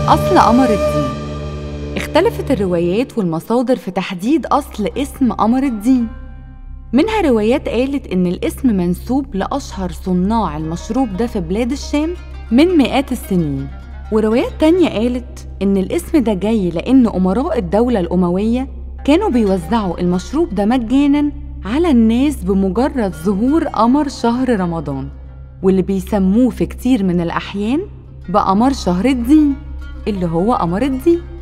أصل قمر الدين اختلفت الروايات والمصادر في تحديد أصل اسم قمر الدين منها روايات قالت إن الاسم منسوب لأشهر صناع المشروب ده في بلاد الشام من مئات السنين وروايات تانية قالت إن الاسم ده جاي لأن أمراء الدولة الأموية كانوا بيوزعوا المشروب ده مجاناً على الناس بمجرد ظهور قمر شهر رمضان واللي بيسموه في كتير من الأحيان بقمر شهر الدين اللي هو قمر الدين